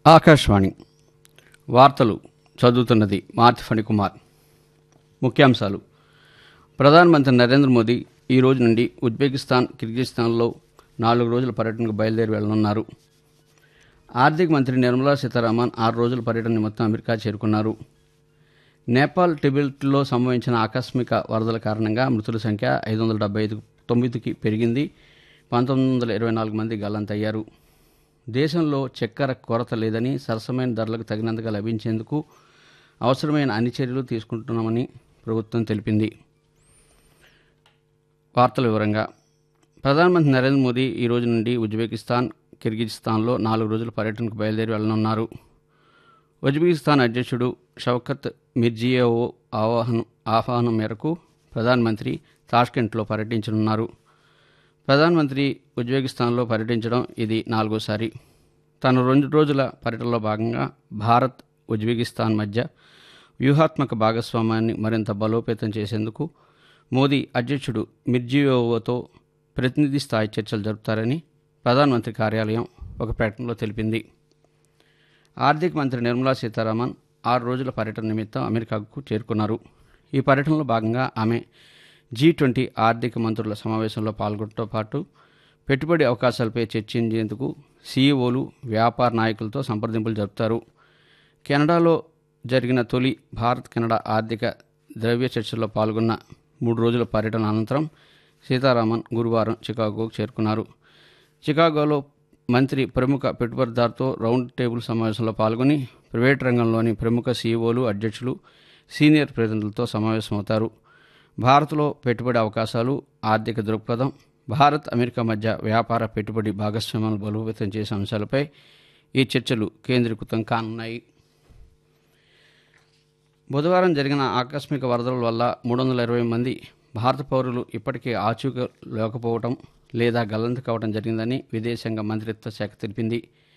ఆకాశవాణి వార్తలు చదువుతున్నది మార్తి ఫణికుమార్ ముఖ్యాంశాలు ప్రధానమంత్రి నరేంద్ర మోదీ ఈ రోజు నుండి ఉజ్బెకిస్తాన్ కిర్గిస్థాన్లో నాలుగు రోజుల పర్యటనకు బయలుదేరి వెళ్లనున్నారు ఆర్థిక మంత్రి నిర్మలా సీతారామన్ ఆరు రోజుల పర్యటన నిమిత్తం అమెరికా చేరుకున్నారు నేపాల్ టిబెట్లో సంభవించిన ఆకస్మిక వరదల కారణంగా మృతుల సంఖ్య ఐదు వందల డెబ్బై ఐదు తొమ్మిదికి పెరిగింది పంతొమ్మిది వందల ఇరవై నాలుగు మంది గల్లంతయ్యారు దేశంలో చక్కెర కొరత లేదని సరసమైన ధరలకు తగినంతగా లభించేందుకు అవసరమైన అన్ని చర్యలు తీసుకుంటున్నామని ప్రభుత్వం తెలిపింది వార్తల వివరంగా ప్రధానమంత్రి నరేంద్ర మోదీ ఈ రోజు నుండి ఉజ్బెకిస్తాన్ కిర్గిజిస్తాన్లో నాలుగు రోజుల పర్యటనకు బయలుదేరి వెళ్లనున్నారు ఉజ్బెకిస్తాన్ అధ్యక్షుడు షౌకత్ మిర్జియోవో ఆహ్వానం ఆహ్వానం మేరకు ప్రధానమంత్రి తాష్కెంట్లో పర్యటించనున్నారు ప్రధానమంత్రి ఉజ్బెకిస్తాన్లో పర్యటించడం ఇది నాలుగోసారి తన రెండు రోజుల పర్యటనలో భాగంగా భారత్ ఉజ్బెకిస్తాన్ మధ్య వ్యూహాత్మక భాగస్వామ్యాన్ని మరింత బలోపేతం చేసేందుకు మోదీ అధ్యక్షుడు మిర్జియోవోతో ప్రతినిధి స్థాయి చర్చలు జరుపుతారని ప్రధానమంత్రి కార్యాలయం ఒక ప్రకటనలో తెలిపింది ఆర్థిక మంత్రి నిర్మలా సీతారామన్ ఆరు రోజుల పర్యటన నిమిత్తం అమెరికాకు చేరుకున్నారు ఈ పర్యటనలో భాగంగా ఆమె జీ ట్వంటీ ఆర్థిక మంత్రుల సమావేశంలో పాల్గొనడంతో పాటు పెట్టుబడి అవకాశాలపై చర్చించేందుకు సీఈఓలు వ్యాపార నాయకులతో సంప్రదింపులు జరుపుతారు కెనడాలో జరిగిన తొలి భారత్ కెనడా ఆర్థిక ద్రవ్య చర్చల్లో పాల్గొన్న మూడు రోజుల పర్యటన అనంతరం సీతారామన్ గురువారం చికాగోకు చేరుకున్నారు చికాగోలో మంత్రి ప్రముఖ పెట్టుబడిదారుతో రౌండ్ టేబుల్ సమావేశంలో పాల్గొని ప్రైవేట్ రంగంలోని ప్రముఖ సీఈఓలు అధ్యక్షులు సీనియర్ ప్రతినిధులతో సమావేశమవుతారు భారత్లో పెట్టుబడి అవకాశాలు ఆర్థిక దృక్పథం భారత్ అమెరికా మధ్య వ్యాపార పెట్టుబడి భాగస్వామ్యాలను బలోపేతం చేసే అంశాలపై ఈ చర్చలు కేంద్రీకృతం కానున్నాయి బుధవారం జరిగిన ఆకస్మిక వరదల వల్ల మూడు వందల ఇరవై మంది భారత పౌరులు ఇప్పటికే ఆచూకీ లేకపోవడం లేదా గల్లంతు కావడం జరిగిందని విదేశాంగ మంత్రిత్వ శాఖ తెలిపింది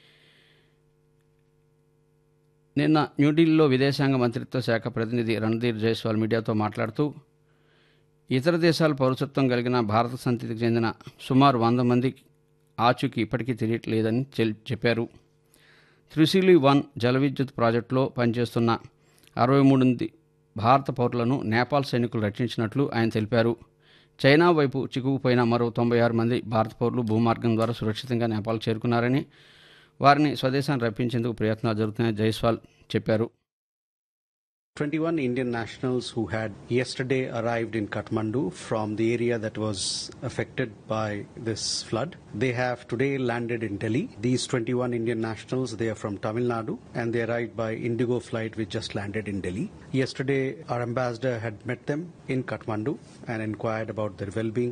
నిన్న న్యూఢిల్లీలో విదేశాంగ మంత్రిత్వ శాఖ ప్రతినిధి రణధీర్ జైస్వాల్ మీడియాతో మాట్లాడుతూ ఇతర దేశాల పౌరసత్వం కలిగిన భారత సంతతికి చెందిన సుమారు వంద మంది ఆచూకీ ఇప్పటికీ తెలియట్లేదని చెల్- చెప్పారు త్రిశూలి వన్ జల విద్యుత్ ప్రాజెక్టులో పనిచేస్తున్న అరవై మూడు మంది భారత పౌరులను నేపాల్ సైనికులు రక్షించినట్లు ఆయన తెలిపారు చైనా వైపు చిక్కుకుపోయిన మరో తొంభై ఆరు మంది భారత పౌరులు భూమార్గం ద్వారా సురక్షితంగా నేపాల్ చేరుకున్నారని వారిని స్వదేశాన్ని రప్పించేందుకు ప్రయత్నాలు జరుగుతున్నాయని జైస్వాల్ చెప్పారు 21 Indian nationals who had yesterday arrived in Kathmandu from the area that was affected by this flood. They have today landed in Delhi. These 21 Indian nationals, they are from Tamil Nadu and they arrived by Indigo flight which just landed in Delhi. Yesterday, our ambassador had met them in Kathmandu and inquired about their well-being.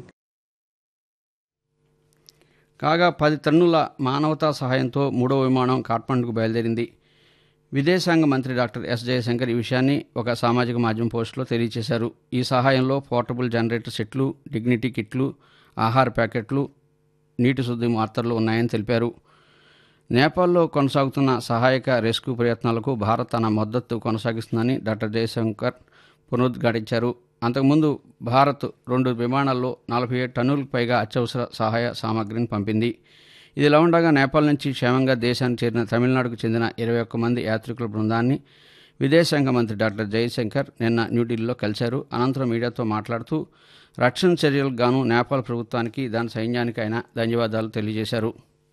కాగా పది టన్నుల మానవతా సహాయంతో మూడో విమానం కాఠ్మండుకు బయలుదేరింది విదేశాంగ మంత్రి డాక్టర్ ఎస్ జయశంకర్ ఈ విషయాన్ని ఒక సామాజిక మాధ్యమం పోస్టులో తెలియజేశారు ఈ సహాయంలో పోర్టబుల్ జనరేటర్ సెట్లు డిగ్నిటీ కిట్లు ఆహార ప్యాకెట్లు నీటి శుద్ధి మాత్రలు ఉన్నాయని తెలిపారు నేపాల్లో కొనసాగుతున్న సహాయక రెస్క్యూ ప్రయత్నాలకు భారత్ తన మద్దతు కొనసాగిస్తుందని డాక్టర్ జయశంకర్ పునరుద్ఘాటించారు అంతకుముందు భారత్ రెండు విమానాల్లో నలభై ఏడు టన్నులకు పైగా అత్యవసర సహాయ సామాగ్రిని పంపింది ఇదిలా ఉండగా నేపాల్ నుంచి క్షేమంగా దేశానికి చేరిన తమిళనాడుకు చెందిన ఇరవై ఒక్క మంది యాత్రికుల బృందాన్ని విదేశాంగ మంత్రి డాక్టర్ జయశంకర్ నిన్న న్యూఢిల్లీలో కలిశారు అనంతరం మీడియాతో మాట్లాడుతూ రక్షణ చర్యలకు గాను నేపాల్ ప్రభుత్వానికి దాని సైన్యానికి ఆయన ధన్యవాదాలు తెలియజేశారు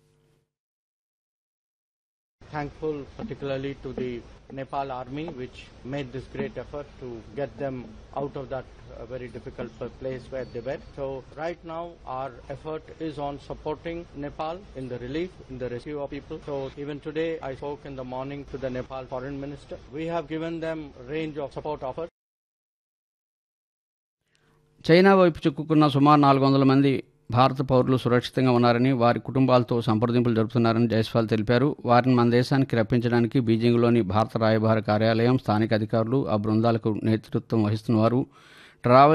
thankful particularly to the Nepal army which made this great effort to get them out of that uh, very difficult place where they were. So right now our effort is on supporting Nepal in the relief, in the rescue of people. So even today I spoke in the morning to the Nepal foreign minister. We have given them range of support offers. China వైపు చిక్కుకున్న సుమారు నాలుగు వందల మంది భారత పౌరులు సురక్షితంగా ఉన్నారని వారి కుటుంబాలతో సంప్రదింపులు జరుపుతున్నారని జైస్వాల్ తెలిపారు వారిని మన దేశానికి రప్పించడానికి బీజింగ్లోని భారత రాయబార కార్యాలయం స్థానిక అధికారులు ఆ బృందాలకు నేతృత్వం వహిస్తున్నవారు ట్రావెల్